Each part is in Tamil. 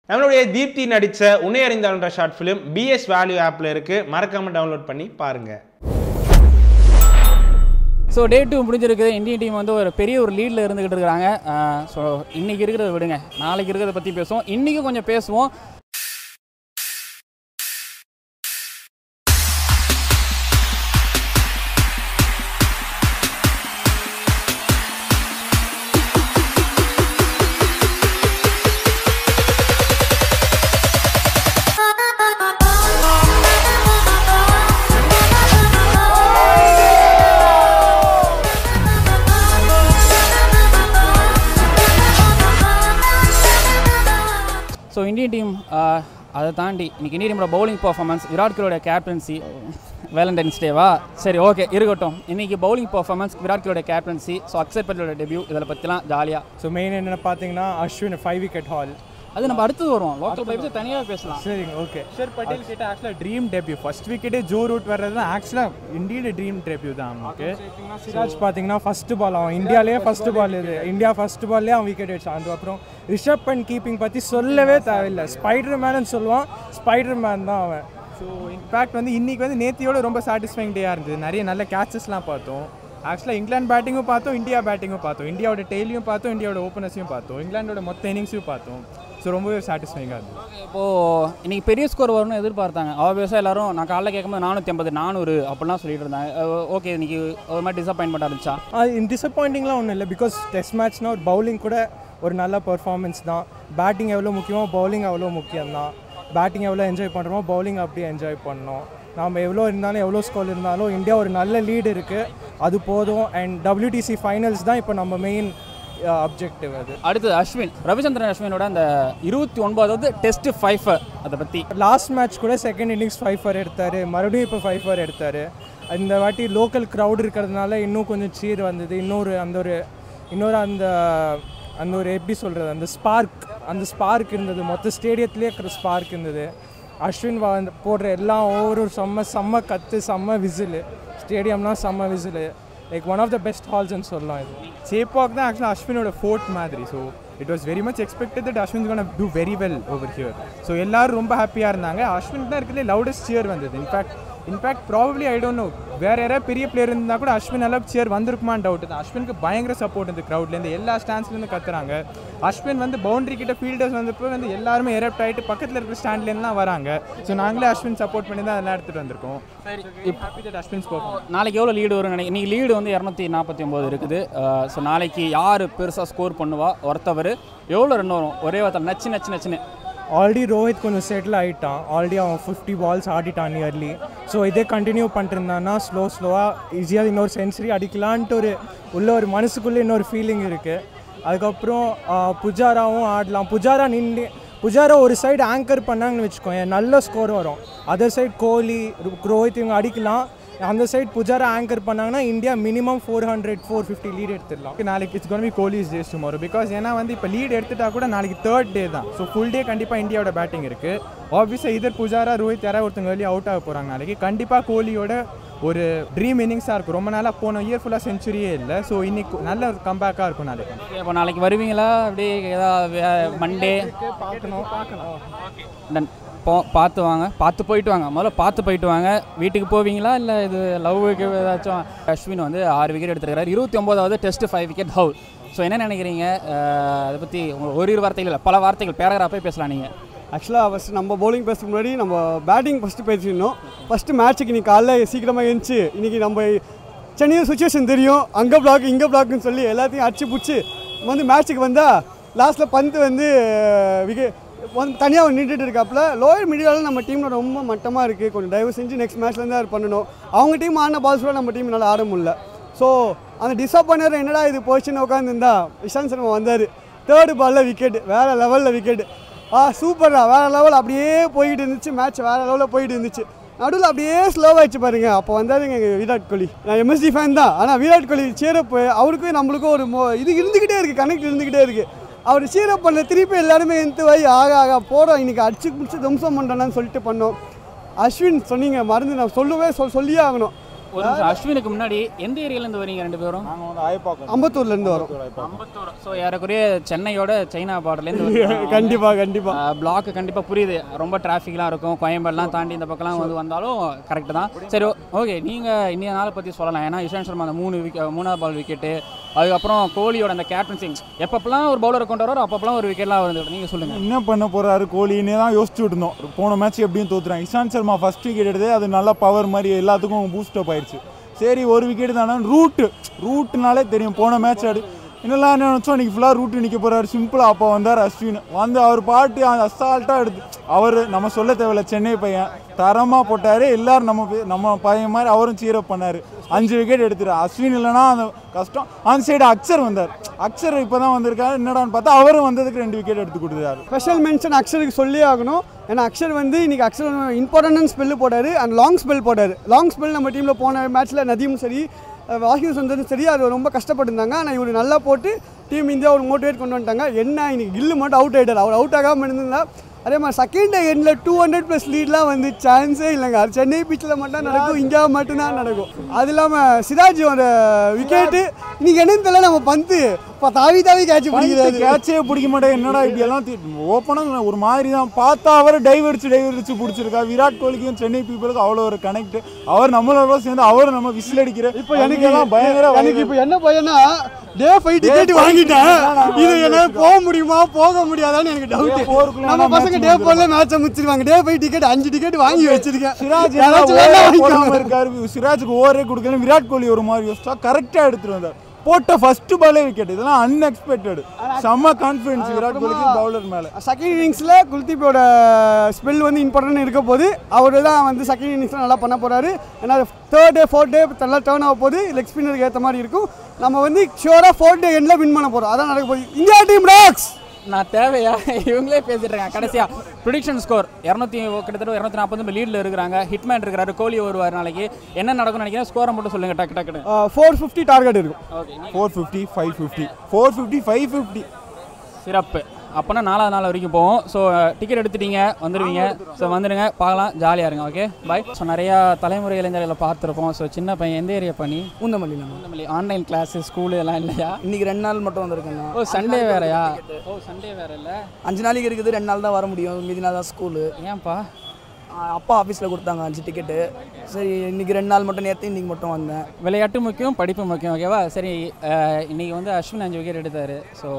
நம்மளுடைய தீப்தி நடித்த உன்னை அறிந்தாள்ன்ற ஷார்ட் ஃபிலிம் பிஎஸ் வேல்யூ ஆப்பில் இருக்குது மறக்காமல் டவுன்லோட் பண்ணி பாருங்கள் ஸோ டே டூ முடிஞ்சிருக்குது இந்தியன் டீம் வந்து ஒரு பெரிய ஒரு லீடில் இருந்துக்கிட்டு இருக்காங்க ஸோ இன்றைக்கி இருக்கிறத விடுங்க நாளைக்கு இருக்கிறத பற்றி பேசுவோம் இன்றைக்கி கொஞ்சம் பேசுவோம் ஸோ இந்தியன் டீம் அதை தாண்டி இன்னைக்கு இந்தியன் டீமோட பவுலிங் பர்ஃபார்மன்ஸ் விராட் கோலியோட கேப்டன்சி வேலண்டைன்ஸ் டேவா சரி ஓகே இருக்கட்டும் இன்னைக்கு பவுலிங் பர்ஃபார்மன்ஸ் விராட் கோலியோட கேப்டன்சி ஸோ அக்ஷர் பட்டேலோட டெபியூ இதில் பற்றிலாம் ஜாலியாக ஸோ மெயின் என்னென்ன பார்த்தீங்கன்னா அஸ்வின் ஃபைவ் விக்கெட் ஹால் அது நம்ம அடுத்தது வருவோம் லோக்கல் பைப்ஸ் தனியாக பேசலாம் சரிங்க ஓகே அக்ஷர் பட்டேல் கிட்ட ஆக்சுவலாக ட்ரீம் டெபியூ ஃபர்ஸ்ட் விக்கெட்டே ஜோ ரூட் வர்றது தான் ஆக்சுவலாக இந்தியோட ட்ரீம் டெபியூ தான் அவனுக்கு சிராஜ் பார்த்தீங்கன்னா ஃபர்ஸ்ட் பால் அவன் இந்தியாவிலேயே ஃபர்ஸ்ட் பால் இது இந்தியா ஃபர்ஸ்ட் பால்லே அவன் விக்கெட் அடிச்சான் அதுக்கப்புறம் ரிஷப் பண்ட் கீப்பிங் பற்றி சொல்லவே தேவையில்லை ஸ்பைடர் மேனு சொல்லுவான் ஸ்பைடர் மேன் தான் அவன் ஸோ இன்ஃபேக்ட் வந்து இன்னைக்கு வந்து நேத்தியோட ரொம்ப சாட்டிஸ்ஃபைங் டேயாக இருந்தது நிறைய நல்ல கேச்சஸ்லாம் பார்த்தோம் ஆக்சுவலாக இங்கிலாந்து பேட்டிங்கும் பார்த்தோம் இந்தியா பேட்டிங்கும் பார்த்தோம் இந்தியாவோட டெய்லியும் பார்த்தோம் இந்தியாவோட ஓப்பனர்ஸையும் பார்த்தோம் இங்கிலாண்டோட மொத்த இன்னிங்ஸையும் பார்த்தோம் ஸோ ரொம்பவே சாட்டிஸ்ஃபைங்காக இருந்தது இப்போது இன்னைக்கு பெரிய ஸ்கோர் வரும்னு எதிர்பார்த்தாங்க ஆப்வியஸாக எல்லாரும் நான் காலைல கேட்கும்போது நானூற்றி ஐம்பது நானூறு அப்படிலாம் சொல்லிட்டு இருந்தாங்க ஓகே இன்னைக்கு ஒரு மாதிரி டிசப்பாயின்மெண்ட்டாக இருந்துச்சா அது டிசப்பாயிண்டிங்லாம் ஒன்றும் இல்லை பிகாஸ் டெஸ்ட் மேட்ச்னா ஒரு பவுலிங் கூட ஒரு நல்ல பெர்ஃபார்மன்ஸ் தான் பேட்டிங் எவ்வளோ முக்கியமோ பவுலிங் அவ்வளோ முக்கியம் தான் பேட்டிங் எவ்வளோ என்ஜாய் பண்ணுறோமோ பவுலிங் அப்படியே என்ஜாய் பண்ணோம் நாம் எவ்வளோ இருந்தாலும் எவ்வளோ ஸ்கோர் இருந்தாலும் இந்தியா ஒரு நல்ல லீடு இருக்குது அது போதும் அண்ட் WTC ஃபைனல்ஸ் தான் இப்போ நம்ம மெயின் அப்ஜெக்டிவ் அது அடுத்து அஸ்வின் ரவிச்சந்திரன் அஸ்வினோட அந்த இருபத்தி ஒன்பதாவது டெஸ்ட் ஃபைஃபர் அதை பற்றி லாஸ்ட் மேட்ச் கூட செகண்ட் இன்னிங்ஸ் ஃபைவ் ஃபர் எடுத்தார் மறுபடியும் இப்போ ஃபைவ் ஃபர் எடுத்தார் இந்த வாட்டி லோக்கல் க்ரௌட் இருக்கிறதுனால இன்னும் கொஞ்சம் சீர் வந்தது இன்னொரு அந்த ஒரு இன்னொரு அந்த அந்த ஒரு எப்படி சொல்கிறது அந்த ஸ்பார்க் அந்த ஸ்பார்க் இருந்தது மொத்த ஸ்டேடியத்துலேயே இருக்கிற ஸ்பார்க் இருந்தது அஸ்வின் வா- போடுற எல்லா ஓவரும் செம்ம செம்ம கத்து செம்ம விசிலு ஸ்டேடியம்லாம் செம்ம whistle like one of the best ஹால்ஸ்னு சொல்லலாம் இது சேப்பாக் தான் ஆக்சுவலாக அஸ்வினோட ஃபோர்த் மாதிரி so it was very much expected that Ashwin gonna do very well over here so எல்லாரும் ரொம்ப ஹாப்பியாக இருந்தாங்க அஸ்வின் தான் இருக்கிறதுலே லவுடஸ்ட் சியர் வந்தது in fact in fact probably I don't know வேறு யாராவது பெரிய பிளேயர் இருந்தால் கூட அஸ்வின் அளவுக்கு சியர் வந்திருக்குமான்னு டவுட் தான் அஸ்வினுக்கு பயங்கர சப்போர்ட் இந்த க்ரௌட்லேருந்து எல்லா ஸ்டாண்ட்ஸ்லேருந்து கத்துறாங்க அஸ்வின் வந்து பவுண்டரி கிட்ட ஃபீல்டர்ஸ் வந்தப்போ வந்து எல்லாருமே எரப்ட் ஆகிட்டு பக்கத்தில் இருக்கிற ஸ்டாண்ட்லேருந்துலாம் வராங்க ஸோ நாங்களே அஸ்வின் சப்போர்ட் பண்ணி தான் அதெல்லாம் எடுத்துகிட்டு வந்திருக்கோம் ஹாப்பி தட் அஸ்வின்ஸ் பர்ஃபார்ம் நாளைக்கு எவ்வளோ லீடு வரும் நினைக்கிறேன் இன்னைக்கு லீடு வந்து இரநூத்தி நாற்பத்தி ஒம்பது இருக்குது ஸோ நாளைக்கு யார் பெருசாக ஸ்கோர் பண்ணுவா ஒருத்தவர் எவ்வளோ ரன் வரும் ஒரே வார்த்தை நச்சு நச்சு நச்சுன்னு ஆல்ரெடி ரோஹித் கொஞ்சம் செட்டில் ஆகிட்டான் ஆல்ரெடி அவன் ஃபிஃப்டி பால்ஸ் ஆடிட்டான் நியர்லி ஸோ இதே கண்டினியூ பண்ணிருந்தான்னா ஸ்லோ ஸ்லோவாக ஈஸியாக இன்னொரு சென்ச்சுரி அடிக்கலான்ட்டு ஒரு உள்ள ஒரு மனசுக்குள்ளே இன்னொரு ஃபீலிங் இருக்குது அதுக்கப்புறம் ஆஹ், புஜாராவும் ஆடலாம் புஜாரா நின்று புஜாரா ஒரு சைடு ஆங்கர் பண்ணாங்கன்னு வச்சுக்கோங்க நல்ல ஸ்கோர் வரும் அதர் சைடு கோலி ரு- ரோஹித் இவங்க அடிக்கலாம் அந்த சைடு புஜாரா ஆங்கர் பண்ணாங்கன்னா India minimum four hundred four fifty lead எடுத்துடலாம் நாளைக்கு it's gonna be Kohli's days tomorrow because ஏன்னா வந்து இப்போ லீட் எடுத்துட்டா கூட நாளைக்கு தேர்ட் டே தான் ஸோ ஃபுல் டே கண்டிப்பாக இந்தியாவோட பேட்டிங் இருக்குது ஆப்வியஸாக இதர் புஜாரா ரோஹித் யாராவது ஒருத்தங்க வெளியே அவுட் ஆக போகிறாங்க நாளைக்கு கண்டிப்பாக கோலியோட ஒரு ட்ரீம் இன்னிங்ஸாக இருக்கும் ரொம்ப நாளாக போன இயர் ஃபுல்லாக செஞ்சுரியே இல்லை ஸோ இன்னைக்கு நல்ல ஒரு கம்பேக்காக இருக்கும் நாளைக்கு இப்போ நாளைக்கு வருவீங்களா அப்படியே ஏதாவது மண்டே பார்க்கணும் பார்க்கலாம் டன் போ பார்த்து வாங்க பார்த்து போயிட்டு வாங்க முதல்ல பார்த்து போயிட்டு வாங்க வீட்டுக்கு போவீங்களா இல்லை இது லவ்வுக்கு ஏதாச்சும் அஸ்வின் வந்து ஆறு விக்கெட் எடுத்துருக்காரு இருபத்தி ஒம்போதாவது test five wicket haul so என்ன நினைக்கிறீங்க அஹ், அதை பற்றி உங்களுக்கு ஒரு இரு வார்த்தைகள் இல்லை பல வார்த்தைகள் பேராகிராஃபே பேசலாம் நீங்கள் ஆக்சுவலாக ஃபஸ்ட்டு நம்ம பவுலிங் பேசுறதுக்கு முன்னாடி நம்ம பேட்டிங் ஃபஸ்ட்டு பேசிடணும் ஃபஸ்ட்டு மேட்ச்சுக்கு இன்னைக்கு காலைல சீக்கிரமாக எழுந்துச்சு இன்றைக்கி நம்ம சென்னையில் சுச்சுவேஷன் தெரியும் அங்கே பிளாக் இங்கே பிளாக்னு சொல்லி எல்லாத்தையும் அடிச்சு பிடிச்சி வந்து மேட்ச்சுக்கு வந்தால் லாஸ்ட்டில் பந்து வந்து விக்கெட் வந்து தனியாக நின்றுட்டு இருக்காப்புல லோயர் மிடியாவில் நம்ம டீமில் ரொம்ப மட்டமாக இருக்குது கொஞ்சம் தயவு செஞ்சு நெக்ஸ்ட் மேட்ச்லேருந்து அது பண்ணணும் அவங்க டீம் ஆடின பால்ஸ் கூட நம்ம டீம் நல்லா ஆட முடியல ஸோ அந்த டிசப்பாயினர் என்னடா இது போச்சுன்னு உட்காந்துருந்தா இஷாந்த் சர்மா வந்தார் தேர்டு பாலில் விக்கெட் வேறு லெவலில் விக்கெட் ஆ சூப்பர்டா வேறு லெவல் அப்படியே போயிட்டு இருந்துச்சு மேட்ச் வேறு லெவலில் போயிட்டு இருந்துச்சு நடுவில் அப்படியே ஸ்லோவாகிடுச்சு பாருங்க அப்போ வந்தாருங்க எங்கள் விராட் கோலி நான் எம்எஸ்டி ஃபேன் தான் ஆனால் விராட் கோலி சேரப்பு அவருக்கும் நம்மளுக்கும் ஒரு மோ இது இருந்துக்கிட்டே இருக்குது கனெக்ட் இருந்துக்கிட்டே இருக்குது அவர் சீரப் பண்ண திருப்பி எல்லாருமே எந்த வை ஆக ஆக போகிறோம் இன்றைக்கி அடிச்சு பிடிச்சி தம்சம் பண்ணுறோன்னு சொல்லிட்டு பண்ணோம் அஸ்வின் சொன்னீங்க மறந்து நான் சொல்லவே சொல் சொல்லியே ஆகணும் ஒரு நிமிஷம் அஸ்வினுக்கு முன்னாடி எந்த ஏரியாலேருந்து வரீங்க ரெண்டு பேரும் நாங்கள் வந்து ஆயப்பாக்கம் அம்பத்தூர்லேருந்து வரோம் அம்பத்தூர் ஸோ ஏறக்குறைய சென்னையோட சைனா பார்டர்லேருந்து கண்டிப்பாக கண்டிப்பாக பிளாக் கண்டிப்பாக புரியுது ரொம்ப டிராஃபிக்லாம் இருக்கும் கோயம்பேடுலாம் தாண்டி இந்த பக்கம்லாம் வந்து வந்தாலும் கரெக்டு தான் சரி ஓகே நீங்கள் இன்னைய நாளை பற்றி சொல்லலாம் ஏன்னா இஷாந்த் சர்மா அந்த மூணு விக்கெட் மூணாவது பால் விக்கெட்டு அதுக்கப்புறம் கோலியோட அந்த கேப்டன்சி எப்பப்பெல்லாம் ஒரு பவுலரை கொண்டு வராரோ அப்பப்பெல்லாம் ஒரு விக்கெட்லாம் வருது நீங்கள் சொல்லுங்கள் என்ன பண்ண போறாரு கோலின்னே தான் யோசிச்சுட்டு இருந்தோம் போன மேட்ச் எப்படியும் தோத்துறான் இஷாந்த் சர்மா ஃபர்ஸ்ட் விக்கெட் எடுத்து அது நல்லா பவர் மாதிரி எல்லாத்துக்கும் பூஸ்ட் அப் ஆயிடுச்சு சரி ஒரு விக்கெட் தானே ரூட்டு ரூட்டுனாலே தெரியும் போன மேட்ச் ஆடு என்னெல்லாம் என்ன நினச்சோம் இன்னைக்கு ஃபுல்லாக ரூட்டு நிற்க போறாரு சிம்பிளாக அப்போ வந்தார் அஸ்வின் வந்து அவர் பாட்டு அசால்ட்டாக எடுத்து அவர் நம்ம சொல்ல தேவையில்ல சென்னை பையன் தரமாக போட்டார் எல்லாரும் நம்ம பே- நம்ம பையன் மாதிரி அவரும் சீரப் பண்ணார் அஞ்சு விக்கெட் எடுத்துரு அஸ்வின் இல்லைன்னா அந்த கஷ்டம் ஆன் சைடு அக்சர் வந்தார் அக்சர் இப்போ தான் வந்திருக்காரு என்னடான்னு பார்த்தா அவரும் வந்ததுக்கு ரெண்டு விக்கெட் எடுத்து கொடுத்துருக்காரு ஸ்பெஷல் மென்ஷன் அக்ஷருக்கு சொல்லியே ஆகணும் ஏன்னா அக்ஷர் வந்து இன்னைக்கு அக்ஷர் இம்பார்ட்டன்ட் ஸ்பெல்லு போட்டார் அண்ட் லாங் ஸ்பெல் போட்டார் லாங் ஸ்பெல் நம்ம டீமில் போன மேட்ச்சில் நதியும் சரி வாஷிங் சுந்தரும் சரி அது ரொம்ப கஷ்டப்பட்டிருந்தாங்க ஆனால் இவர் நல்லா போட்டு டீம் இந்தியா ஒரு மோட்டிவேட் கொண்டு வந்துட்டாங்க என்ன இன்னைக்கு கில்லு மட்டும் அவுட் ஆகிட்டார் அவர் அவுட் ஆகாமல் இருந்திருந்தா அதே மாதிரி செகண்ட் எண்டில் டூ ஹண்ட்ரட் ப்ளஸ் லீட்லாம் வந்து சான்ஸே இல்லைங்க அது சென்னை பீச்சில் மட்டும் நடக்கும் இங்கே மட்டும்தான் நடக்கும் அது இல்லாமல் சிராஜோட விக்கெட்டு இன்னைக்கு என்னன்னு தெரியல நம்ம பந்து இப்போ தாவி தாவி கேட்ச் பிடிக்கிறாரு கேட்சே பிடிக்க மாட்டேன் என்னடா இப்படி எல்லாம் ஓப்பனாக ஒரு மாதிரி தான் பார்த்தா அவர் டைவ் அடிச்சு டைவ் அடிச்சு பிடிச்சிருக்கா விராட் கோலிக்கும் சென்னை பீப்புளுக்கும் அவ்வளோ ஒரு கனெக்ட் அவர் நம்மளோட சேர்ந்து அவர் நம்ம விசில் அடிக்கிற இப்போ எனக்கு எல்லாம் பயங்கர எனக்கு இப்போ என்ன பையனா டே ஃபைவ் டிக்கெட் வாங்கிட்டேன் இது என்ன போக முடியுமா போக முடியாதான்னு எனக்கு Day டவுட் four க்குள்ள நம்ம நான் பசங்க match டே ஃபோர்ல மேட்சை முடிச்சிருவாங்க டே ஃபைவ் டிக்கெட் அஞ்சு டிக்கெட் வாங்கி வச்சிருக்கேன் சிராஜ் யாராச்சும் எல்லாம் வேணா ஓவரே போடாம வாங்கிக்கோங்க. இருக்காரு சிராஜுக்கு ஓவரே கொடுக்கல விராட் கோலி ஒரு மாதிரி யோசிச்சா கரெக்டாக எடுத்துட்டு வந்தார் போட்ட ஃபர்ஸ்ட் பாலே விக்கெட் இதெல்லாம் அன்எக்ஸ்பெக்டட் செம்ம கான்ஃபிடன்ஸ் விராட் கோலிக்கு பவுலர் மேல செகண்ட் இன்னிங்ஸில் குல்தீப்போட ஸ்பெல் வந்து இம்பார்ட்டன்ட் இருக்க போது அவர் தான் வந்து செகண்ட் இன்னிங்ஸில் நல்லா பண்ண போகிறாரு ஏன்னா தேர்ட் டே ஃபோர்த் டே நல்லா டேர்ன் ஆக போகுது லெக் ஸ்பின்னருக்கு ஏற்ற மாதிரி இருக்கும் நம்ம வந்து ஷியோராக ஃபோர்த் டே எண்டில் வின் பண்ண போகிறோம் அதான் நடக்க போகுது இந்தியா டீம் ராக்ஸ் நான் தேவையா இவங்களே பேசிட்டு இருக்காங்க கடைசியா ப்ரிடிக்ஷன் ஸ்கோர் இரநூத்தி கிட்டத்தட்ட இரநூத்தி நாற்பது லீடில் இருக்கிறாங்க ஹிட்மேன் இருக்கிறாரு கோலி வருவார் நாளைக்கு என்ன நடக்கும்னு நினைக்கிறேன் ஸ்கோரை மட்டும் சொல்லுங்க டக்கு டக்குன்னு ஃபோர் ஃபிஃப்டி டார்கெட் இருக்கும் okay four fifty five fifty four fifty five fifty சிறப்பு அப்போனா நாலாவது நாள் வரைக்கும் போவோம் ஸோ டிக்கெட் எடுத்துட்டீங்க வந்துடுவீங்க ஸோ வந்துடுங்க பார்க்கலாம் ஜாலியாக இருங்க ஓகே பாய் ஸோ நிறையா தலைமுறை இளைஞர்களை பார்த்துருப்போம் ஸோ சின்ன பையன் எந்த ஏரியா பண்ணி பூந்தமல்லியில் ஆன்லைன் கிளாஸு ஸ்கூலு எல்லாம் இல்லையா இன்னைக்கு ரெண்டு நாள் மட்டும் வந்திருக்கேண்ணா ஓ சண்டே வேறயா ஓ சண்டே வேற இல்லை அஞ்சு நாளைக்கு இருக்குது ரெண்டு நாள் தான் வர முடியும் மீதி நாள் தான் ஸ்கூலு ஏன்ப்பா அப்பா ஆஃபீஸில் கொடுத்தாங்க அஞ்சு டிக்கெட்டு சரி இன்னைக்கு ரெண்டு நாள் மட்டும் நேற்று இன்னைக்கு மட்டும் வந்தேன் விளையாட்டு முக்கியம் படிப்பு முக்கியம் ஓகேவா சரி அஹ், இன்னைக்கு வந்து அஸ்வின் அஞ்சு விக்கெட் எடுத்தாரு ஸோ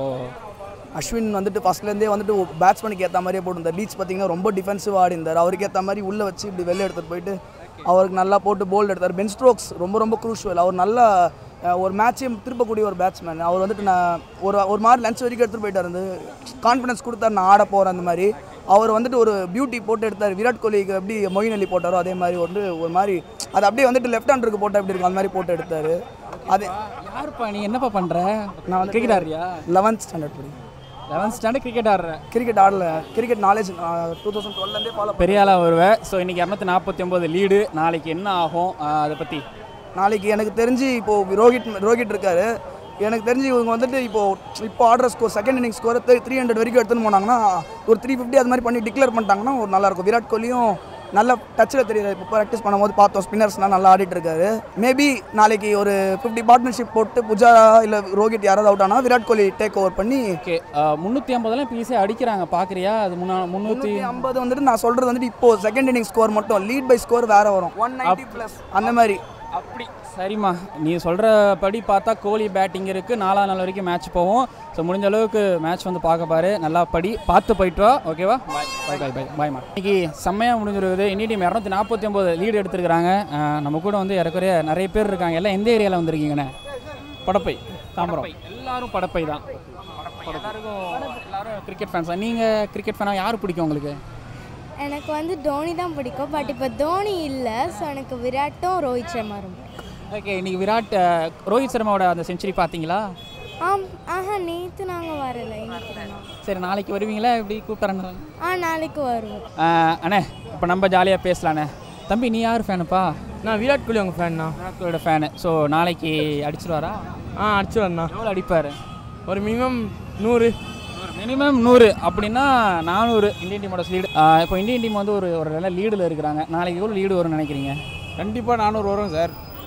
அஸ்வின் வந்துட்டு ஃபர்ஸ்ட்லேருந்தே வந்துட்டு பேட்ஸ்மேனுக்கு ஏற்ற மாதிரியே போட்டிருந்தார் லீச் பார்த்தீங்கன்னா ரொம்ப டிஃபென்சிவாக ஆடி இருந்தார் அவருக்கு ஏற்ற மாதிரி உள்ளே வச்சு இப்படி வெளில எடுத்துகிட்டு போயிட்டு அவருக்கு நல்லா போட்டு போல்ட் எடுத்தார் பென் ஸ்ட்ரோக்ஸ் ரொம்ப ரொம்ப க்ரூஷுவல் அவர் நல்லா அஹ், ஒரு மேட்சையும் திருப்பக்கூடிய ஒரு பேட்ஸ்மேன் அவர் வந்துட்டு நான் ஒரு ஒரு மாதிரி லஞ்ச் வரைக்கும் எடுத்துகிட்டு போயிட்டார் வந்து கான்ஃபிடன்ஸ் கொடுத்தாரு நான் ஆட போகிறேன் அந்த மாதிரி அவர் வந்துட்டு ஒரு பியூட்டி போட்டு எடுத்தார் விராட் கோலிக்கு எப்படி மொயின் அலி போட்டாரோ அதே மாதிரி வந்து ஒரு மாதிரி அது அப்படியே வந்துட்டு லெஃப்ட் ஹேண்டருக்கு போட்டால் எப்படி இருக்கும் அந்த மாதிரி போட்டு எடுத்தார் அது யாருப்பா நீ என்னப்பா பண்ணுற நான் வந்து கிரிக்கெட் ஆடுறியா லெவன்த் ஸ்டாண்டர்ட் படி லெவன்த் ஸ்டாண்டர்ட் கிரிக்கெட் ஆடுற கிரிக்கெட் ஆடல கிரிக்கெட் நாலேஜ் டூ தௌசண்ட் டுவெல்லேருந்தே ஃபாலோ பெரிய ஆளாக வருவேன் ஸோ இன்னைக்கு இரநூத்தி நாற்பத்தி ஒம்பது லீடு நாளைக்கு என்ன ஆகும் அஹ், அதை பற்றி நாளைக்கு எனக்கு தெரிஞ்சு இப்போ ரோஹித் ரோஹித் இருக்காரு எனக்கு தெரிஞ்சு இவங்க வந்துட்டு இப்போ இப்போ order score second inning score three hundred வரைக்கும் எடுத்துன்னு போனாங்கன்னா ஒரு த்ரீ ஃபிஃப்டி அது மாதிரி பண்ணி டிக்ளேர் பண்ணிட்டாங்கன்னா ஒரு நல்லா இருக்கும் விராட் கோலியும் நல்ல டச்சில் தெரியுது இப்போ ப்ராக்டிஸ் பண்ணும்போது பார்த்தோம் ஸ்பின்னர்ஸ்லாம் நல்லா ஆடிட்டு இருக்காரு மேபி நாளைக்கு ஒரு ஃபிஃப்டி பார்ட்னர்ஷிப் போட்டு புஜாரா இல்லை ரோஹித் யாராவது அவுட் ஆனால் விராட் கோலி டேக் ஓவர் பண்ணி ஓகே முந்நூற்றி ஐம்பதெல்லாம் இப்போ ஈஸியாக அடிக்கிறாங்க பார்க்குறியா அது முன்னா முந்நூற்றி முந்நூற்றி ஐம்பது வந்துட்டு நான் சொல்கிறது வந்துட்டு இப்போ செகண்ட் இன்னிங் ஸ்கோர் மட்டும் லீட் பை ஸ்கோர் வேற வரும் ஒன் நைன்ட்டி ப்ளஸ் அந்த மாதிரி அப்படி சரிம்மா நீ சொல்கிற படி பார்த்தா கோலி பேட்டிங் இருக்குது நாலாம் நாள் வரைக்கும் மேட்ச் போவோம் ஸோ முடிஞ்ச அளவுக்கு மேட்ச் வந்து பார்க்க பாரு நல்லா படி பார்த்து போயிட்டு வா ஓகேவா பாய் பாய் பாய் பாய் பாய்மா இன்னைக்கு செம்மையாக முடிஞ்சிருக்குது இந்திய டீம் இரநூத்தி நாற்பத்தி ஒம்பது லீடு எடுத்திருக்கிறாங்க அஹ் நம்ம கூட வந்து ஏறக்குறைய நிறைய பேர் இருக்காங்க எல்லாம் எந்த ஏரியாவில் வந்திருக்கீங்கண்ணே படப்பை தாம்பரம் எல்லாரும் படப்பை தான் எல்லாருக்கும் எல்லாரும் கிரிக்கெட் ஃபேன்ஸ் தான் நீங்கள் கிரிக்கெட் ஃபேனாக யார் பிடிக்கும் உங்களுக்கு எனக்கு வந்து தோனி தான் பிடிக்கும் பட் இப்போ தோனி இல்லை ஸோ எனக்கு விராட்டும் ரோஹித் சர்மா ரொம்ப ஓகே இன்னைக்கு விராட் அஹ், ரோஹித் சர்மாவோட அந்த செஞ்சுரி பார்த்தீங்களா ஆம் ஆஹா நேற்று நாங்கள் வரல இன்னைக்கு தான். சரி நாளைக்கு வருவீங்களா எப்படி கூப்பிட்றேன் ஆ நாளைக்கு வருவோம் அண்ணே இப்போ நம்ம ஜாலியாக பேசலாண்ணே தம்பி நீ யார் ஃபேனுப்பா நான் விராட் கோலி உங்கள் ஃபேன் தான் விராட் கோலியோட ஃபேனு ஸோ நாளைக்கு அடிச்சிருவாரா ஆ அடிச்சுடுறேண்ணா எவ்வளோ அடிப்பார் ஒரு மினிமம் நூறு மினிமம் நூறு அப்படின்னா நானூறு இந்தியன் டீமோட லீடு இப்போ இந்தியன் டீம் வந்து ஒரு ஒரு நல்ல லீடில் இருக்கிறாங்க நாளைக்கு எவ்வளோ லீடு வரும்னு நினைக்கிறீங்க கண்டிப்பாக நானூறு வரும் சார்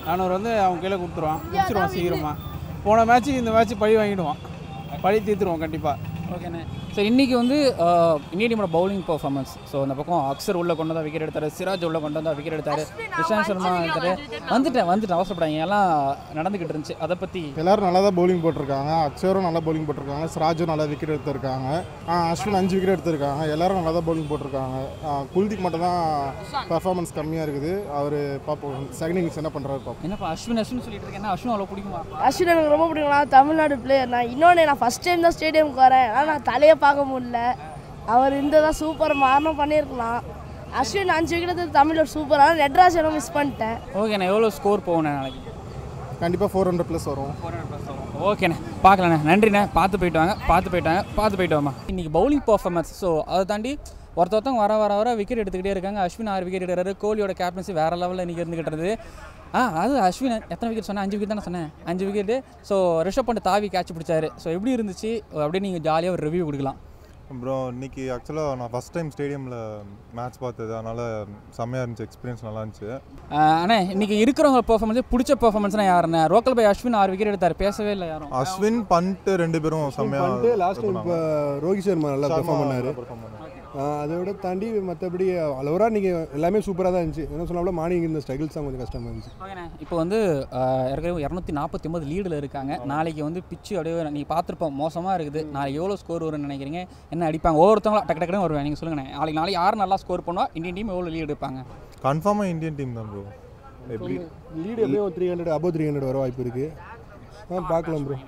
நானூறு வந்து அவன் கையில் கொடுத்துருவான் முடிச்சிருவான் சீக்கிரமாக போன மேட்ச்சுக்கு இந்த மேட்ச் பழி வாங்கிடுவான் பழி தீர்த்துருவான் கண்டிப்பாக ஓகேண்ணே ஸோ இன்றைக்கி வந்து ஆஹ், இந்திய டீமோட பவுலிங் பர்ஃபார்மன்ஸ் ஸோ அந்த பக்கம் அக்சர் உள்ளே கொண்டு வந்தா விக்கெட் எடுத்தார் சிராஜ் உள்ளே கொண்டு வந்தா விக்கெட் எடுத்தார் இஷாந்த் சர்மா எடுத்தார் வந்துட்டேன் வந்துட்டேன் அவசரப்படாங்க எல்லாம் நடந்துக்கிட்டு இருந்துச்சு அதை பற்றி எல்லாரும் நல்லா தான் பவுலிங் போட்டிருக்காங்க அக்ஷரும் நல்லா பவுலிங் போட்டிருக்காங்க சிராஜும் நல்லா விக்கெட் எடுத்திருக்காங்க ஆ, அஸ்வின் அஞ்சு விக்கெட் எடுத்திருக்காங்க எல்லாரும் நல்லா தான் பவுலிங் போட்டிருக்காங்க ஆ, குல்தீப் மட்டும் தான் பர்ஃபார்மன்ஸ் கம்மியாக இருக்குது அவர் பார்ப்போம் செகண்ட் இன்னிங்ஸ் என்ன பண்ணுறாரு பார்ப்போம் என்னப்பா அஸ்வின் அஸ்வின் சொல்லிட்டு இருக்கேன் என்ன அஸ்வின் அவ்வளோ பிடிக்குமா அஸ்வின் எனக்கு ரொம்ப பிடிக்கும் நான் தமிழ்நாடு பிளேயர் நான் இன்னொன்று நான் ஃபஸ்ட் டைம் தான் ஸ்டேடியமுக்கு வரேன் ஆனால் நான் தலையை பார்க்க முடியல அவர் இந்த தான் சூப்பர் மாறணும் பண்ணியிருக்கலாம் அஸ்வின் அஞ்சு விக்கெட் தமிழ் சூப்பர் ஆனால் நெட்ராஜனும் மிஸ் பண்ணிட்டேன் ஓகேண்ணே எவ்வளோ ஸ்கோர் போகணும் நாளைக்கு கண்டிப்பாக ஃபோர் ஹண்ட்ரட் ப்ளஸ் வரும் ஓகேண்ணே பார்க்கலாண்ணே நன்றிண்ணே பார்த்து போயிட்டு வாங்க பார்த்து போயிட்டு வாங்க பார்த்து போயிட்டு வாமா இன்றைக்கி பவுலிங் பர்ஃபார்மன்ஸ் ஸோ அதை தாண்டி ஒருத்த ஒருத்தவங்க வர வர வர விக்கெட் எடுத்துக்கிட்டே இருக்காங்க அஸ்வின் ஆறு விக்கெட் எடுக்கிறாரு கோலியோட கேப்டன்சி வேறு லெவலில் இன்றைக்கி இருந்துகிட்டு இருந்தது ஆ அது அஸ்வின் எத்தனை விக்கெட் சொன்னேன் அஞ்சு விக்கெட் தானே சொன்னேன் அஞ்சு விக்கெட்டு ஸோ ரிஷப் பண்ணி தாவி கேட்ச் பிடிச்சாரு ஸோ எப்படி இருந்துச்சு அப்படியே நீங்கள் ஜாலியாக ஒரு ரிவ்யூ கொடுக்கலாம் அப்புறம் இன்னைக்கு ஆக்சுவலாக நான் ஃபஸ்ட் டைம் ஸ்டேடியமில் மேட்ச் பார்த்தது அதனால் செம்மையாக இருந்துச்சு எக்ஸ்பீரியன்ஸ் நல்லா இருந்துச்சு அண்ணே இன்னைக்கு இருக்கிறவங்க பெர்ஃபார்மன்ஸ் பிடிச்ச பெர்ஃபார்மன்ஸ்னா யாருண்ணே ரோக்கல் பை அஸ்வின் ஆறு விக்கெட் எடுத்தார் பேசவே இல்லை யாரும் அஸ்வின் பண்ட் ரெண்டு பேரும் செம்மையாக லாஸ்ட் டைம் இப்போ ரோஹித் சர்மா நல்லா பெர்ஃபார்ம் பண்ணாரு அதை விட தாண்டி மற்றபடி அளவராக நீங்கள் எல்லாமே சூப்பராக தான் இருந்துச்சு என்ன சொன்னாலும் மார்னிங் இந்த ஸ்ட்ரகிள்ஸ் தான் கொஞ்சம் கஷ்டமாக இருந்துச்சு ஓகேண்ணே இப்போ வந்து ஆஹ், ஏற்கனவே இரநூத்தி நாற்பத்தி ஒம்பது லீடில் இருக்காங்க நாளைக்கு வந்து பிச்சு அப்படியே நீங்கள் பார்த்துருப்போம் மோசமாக இருக்குது நாளைக்கு எவ்வளோ ஸ்கோர் வரும்னு நினைக்கிறீங்க என்ன அடிப்பாங்க ஒவ்வொருத்தவங்களும் டக்கு டக்குனு வருவாங்க நீங்கள் சொல்லுங்கண்ணே நாளைக்கு நாளைக்கு யார் நல்லா ஸ்கோர் பண்ணுவா இந்தியன் டீம் எவ்வளோ லீடு எடுப்பாங்க கன்ஃபார்மாக இந்தியன் டீம் தான் ப்ரோ எப்படி லீடு எப்படியும் ஒரு three hundred above three hundred வர வாய்ப்பு இருக்குது ஆ பார்க்கலாம் ப்ரோ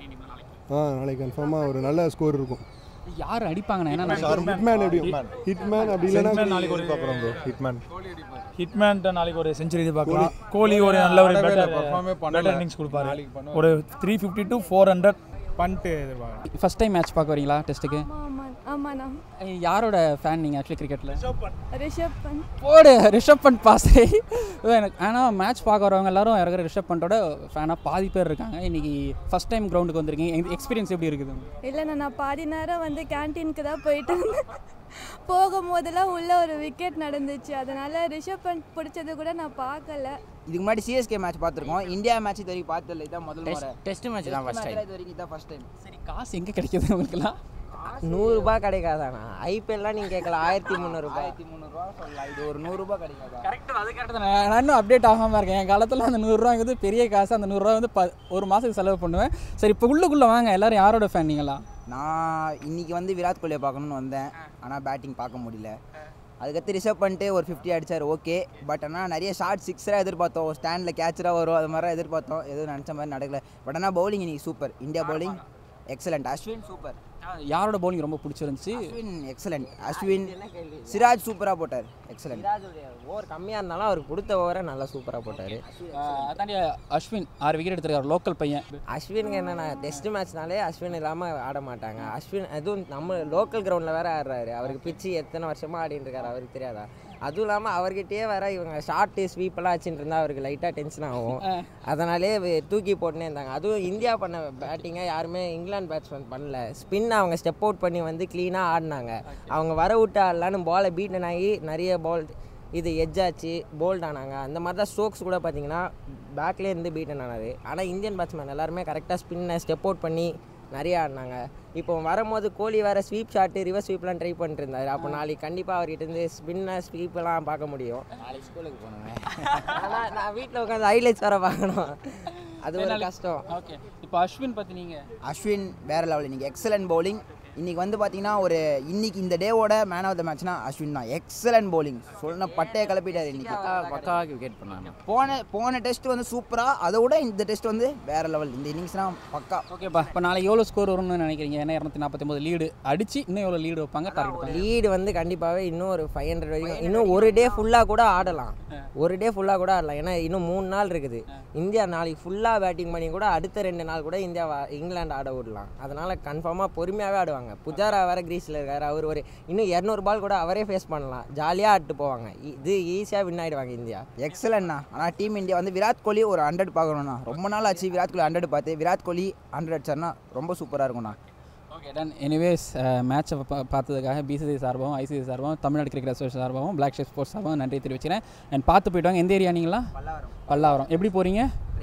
ஆ நாளைக்கு கன்ஃபார்மாக ஒரு நல்ல ஸ்கோர் இருக்கும் யார் அடிப்பாங்கண்ணே ஏன்னா ஹிட்மேன் எப்படி ஹிட்மேன் அப்படி இல்லைன்னா நாளைக்கு ஒரு பார்க்குறோம் ப்ரோ ஹிட்மேன் ஹிட்மேன்ட்ட நாளைக்கு ஒரு செஞ்சுரி எதிர்பார்க்கலாம் கோலி ஒரு நல்ல ஒரு பெட்டர் பெட்டர் இன்னிங்ஸ் கொடுப்பாரு ஒரு three fifty to four hundred பண்ணிட்டு எதிர்பார்க்கலாம் ஃபஸ்ட் டைம் மேட்ச் பார்க்க வரீங்களா டெஸ்ட்டுக்கு ஆமாம் ஆமாண்ணா யாரோட ஃபேன் நீங்கள் ஆக்சுவலி கிரிக்கெட்டில் ரிஷப் பண்ட் போடு ரிஷப் பண்ட் பாசே எனக்கு ஆனால் மேட்ச் பார்க்க வரவங்க எல்லாரும் இறக்குற ரிஷப் பண்டோட ஃபேனாக பாதி பேர் இருக்காங்க இன்னைக்கு ஃபஸ்ட் டைம் கிரவுண்டுக்கு வந்திருக்கீங்க எக்ஸ்பீரியன்ஸ் எப்படி இருக்குது இல்லைண்ணா நான் பாதி நேரம் வந்து கேன்டீனுக்கு தான் போயிட்டு இருந்தேன் போகும்போதெல்லாம் உள்ள ஒரு விக்கெட் நடந்துச்சு அதனால ரிஷப் பண்ட் பிடிச்சது கூட நான் பார்க்கல இதுக்கு முன்னாடி சிஎஸ்கே மேட்ச் பார்த்துருக்கோம் இந்தியா மேட்ச் இது வரைக்கும் பார்த்ததில்ல இதான் முதல் முறை டெஸ்ட் மேட்ச் தான் ஃபர்ஸ்ட் டைம் இது வரைக்கும் இதான் ஃபர்ஸ்ட் டைம் சரி காசு எங்கே கிடைக்குது உங்களுக்குலாம் நூறுரூபா கிடைக்காதாண்ணா ஐபிஎல்லாம் நீங்கள் கேட்கலாம் ஆயிரத்தி முந்நூறுபா ஆயிரத்தி முந்நூறுரூவா சொல்லலாம் இது ஒரு நூறுரூபா கிடைக்காதா கரெக்டாக அது கரெக்டாக நான் நான் இன்னும் அப்டேட் ஆகாமல் இருக்கேன் என் காலத்தில் அந்த நூறுரூவாங்கிறது பெரிய காசு அந்த நூறுரூவா வந்து ப ஒரு மாதத்துக்கு செலவு பண்ணுவேன் சரி இப்போ உள்ளுக்குள்ளே வாங்க எல்லாரும் யாரோட ஃபேன் நீங்களா நான் இன்னைக்கு வந்து விராட் கோலியை பார்க்கணும்னு வந்தேன் ஆனால் பேட்டிங் பார்க்க முடியல அதுக்கடுத்து ரிசர்வ் பண்ணிட்டு ஒரு ஃபிஃப்டி அடிச்சார் ஓகே பட் ஆனால் நிறைய ஷார்ட் சிக்ஸராக எதிர்பார்த்தோம் ஸ்டாண்டில் கேட்சராக வரும் அது மாதிரி எதிர்பார்த்தோம் எதுவும் நினச்ச மாதிரி நடக்கல பட் ஆனால் பவுலிங் இன்னைக்கு super India bowling excellent Ashwin super யாரோட பவுலிங் ரொம்ப பிடிச்சிருந்துச்சு அஸ்வின் எக்ஸலண்ட் அஸ்வின் சிராஜ் சூப்பராக போட்டார் எக்ஸலண்ட் ஓவர் கம்மியாக இருந்தாலும் அவருக்கு கொடுத்த ஓவரை நல்லா சூப்பராக போட்டார் அதாண்டி அஸ்வின் ஆறு விக்கெட் எடுத்திருக்காரு லோக்கல் பையன் அஸ்வினுக்கு என்னன்னா டெஸ்ட் மேட்ச்னாலே அஸ்வின் இல்லாமல் ஆட மாட்டாங்க அஸ்வின் அதுவும் நம்ம லோக்கல் கிரவுண்டில் வேற ஆடுறாரு அவருக்கு பிச்சு எத்தனை வருஷமாக ஆடிட்டு இருக்காரு அவருக்கு தெரியாதா அதுவும் இல்லாமல் அவர்கிட்டயே வேற இவங்க ஷார்ட்டு ஸ்வீப்பெல்லாம் வச்சுட்டு இருந்தால் அவருக்கு லைட்டாக டென்ஷன் ஆகும் அதனாலே வே- தூக்கி போட்டுனே இருந்தாங்க அதுவும் இந்தியா பண்ண பேட்டிங்கை யாருமே இங்கிலாந்து பேட்ஸ்மேன் பண்ணல ஸ்பின் அவங்க ஸ்டெப் அவுட் பண்ணி வந்து க்ளீனாக ஆடினாங்க அவங்க வர விட்டு ஆடலான்னு பாலை பீட்டன் ஆகி நிறைய பால் இது எட்ஜ் ஆச்சு போல்ட் ஆனாங்க அந்த மாதிரி தான் ஸ்டோக்ஸ் கூட பார்த்தீங்கன்னா பேக்லேயே இருந்து பீட்டன் ஆனாரு ஆனால் இந்தியன் பேட்ஸ்மேன் எல்லாருமே கரெக்டாக ஸ்பின்னை ஸ்டெப் அவுட் பண்ணி நிறைய ஆடினாங்க இப்போ வரும்போது கோலி வேறு ஸ்வீப் ஷாட்டு ரிவர்ஸ் ஸ்வீப்லாம் ட்ரை பண்ணிட்டு இருந்தாரு அப்போ நாளைக்கு கண்டிப்பாக அவர்கிட்ட இருந்து ஸ்பின்னை ஸ்வீப்பெல்லாம் பார்க்க முடியும் நாளைக்கு ஸ்கூலுக்கு போகணுங்க ஆனால் நான் வீட்டில் உட்காந்து ஹைலைட்ஸ் வேறு பார்க்கணும் அது ஒரு கஷ்டம் ஓகே இப்போ அஸ்வின் பற்றி நீங்கள் அஸ்வின் வேற லெவல் இன்னைக்கு எக்ஸலன்ட் பவுலிங் இன்னைக்கு வந்து பார்த்தீங்கன்னா ஒரு இன்னைக்கு இந்த டேவோட மேன் ஆஃப் த மேட்ச்னா அஸ்வின் தான் எக்ஸலன்ட் பவுலிங் சொன்ன பட்டையை கிளப்பிட்டாரு இன்னைக்கு பக்காவாக விக்கெட் பண்ணாங்க போன போன டெஸ்ட் வந்து சூப்பராக அதை விட இந்த டெஸ்ட் வந்து வேற லெவல் இந்த இன்னிங்ஸ்லாம் பக்கா ஓகேப்பா இப்போ நாளைக்கு எவ்வளோ ஸ்கோர் வரும்னு நினைக்கிறீங்க ஏன்னா இரநூத்தி நாற்பத்தி லீடு அடிச்சு இன்னும் எவ்வளோ லீடு வைப்பாங்க டார்கெட் லீடு வந்து கண்டிப்பாகவே இன்னும் ஒரு ஃபைவ் ஹண்ட்ரட் வரைக்கும் இன்னும் ஒரு டே ஃபுல்லாக கூட ஆடலாம் ஒரு டே ஃபுல்லாக கூட ஆடலாம் ஏன்னா இன்னும் மூணு நாள் இருக்குது இந்தியா நாளைக்கு ஃபுல்லாக பேட்டிங் பண்ணி கூட அடுத்த ரெண்டு நாள் கூட இந்தியா வா- இங்கிலாந்து ஆட விடலாம் அதனால் கன்ஃபார்மாக பொறுமையாகவே ஆடுவாங்க புஜாரா வேற கிரீஸில் இருக்காரு அவர் ஒரு இன்னும் இரநூறு பால் கூட அவரே ஃபேஸ் பண்ணலாம் ஜாலியாக ஆட்டு போவாங்க இது ஈஸியாக வின் ஆகிடுவாங்க இந்தியா எக்ஸலண்ட்ண்ணா ஆனால் டீம் இந்தியா வந்து விராட் கோலி ஒரு ஹண்ட்ரட் பார்க்கணும்ண்ணா ரொம்ப நாள் ஆச்சு விராட் கோலி ஹண்ட்ரட் பார்த்து விராட் கோலி ஹண்ட்ரட் அடிச்சார்னா ரொம்ப சூப்பராக இருக்கும்ண்ணா ஓகே டன் எனிவேஸ் மேட்சை பார்த்ததுக்காக பிசிசி சார்பாகவும் ஐசிசி சார்பாகவும் தமிழ்நாடு கிரிக்கெட் அசோசியேஷன் சார்பாகவும் பிளாக் ஷேப் ஸ்போர்ட்ஸ் சார்பாகவும் நன்றி தெரிவிக்கிறேன் அண்ட் பார்த்து போயிட்டு வாங்க எந்த ஏரியா நீங்களா பல்லாவரம் எப்படி போகிறீங்க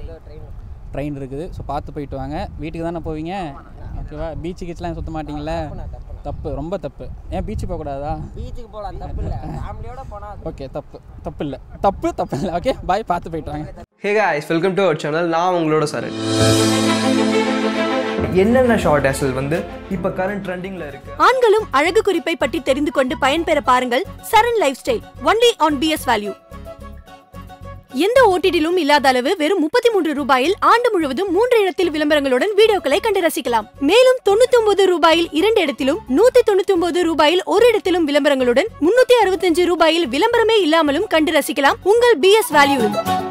ட்ரெயின் இருக்குது ஸோ பார்த்து போயிட்டு வாங்க வீட்டுக்கு தானே போவீங்க ஓகேவா பீச்சு கீச்சுலாம் சுத்த மாட்டீங்களா தப்பு ரொம்ப தப்பு ஏன் பீச்சு போகக்கூடாதா பீச்சுக்கு போகலாம் தப்பு இல்லை ஃபேமிலியோட போனால் ஓகே தப்பு தப்பு இல்லை தப்பு தப்பு இல்லை ஓகே பாய் பார்த்து போயிட்டு வாங்க hey guys welcome to our channel நான் உங்களோட சரண் என்னென்ன ஷார்ட் ஹேசல் வந்து இப்போ கரண்ட் ட்ரெண்டிங்கில் இருக்கு ஆண்களும் அழகு குறிப்பை பற்றி தெரிந்து கொண்டு பயன்பெற பாருங்கள் Saran life style only on BS value எந்த ஓடிடிலும் இல்லாத அளவு வெறும் முப்பத்தி மூன்று ரூபாயில் ஆண்டு முழுவதும் மூன்று இடத்தில் விளம்பரங்களுடன் வீடியோக்களை கண்டு ரசிக்கலாம் மேலும் தொண்ணூத்தி ஒன்பது ரூபாயில் இரண்டு இடத்திலும் நூத்தி தொண்ணூத்தி ஒன்பது ரூபாயில் ஒரு இடத்திலும் விளம்பரங்களுடன் முன்னூத்தி அறுபத்தஞ்சு ரூபாயில் விளம்பரமே இல்லாமலும் கண்டு ரசிக்கலாம் உங்கள் பிஎஸ் வேல்யூ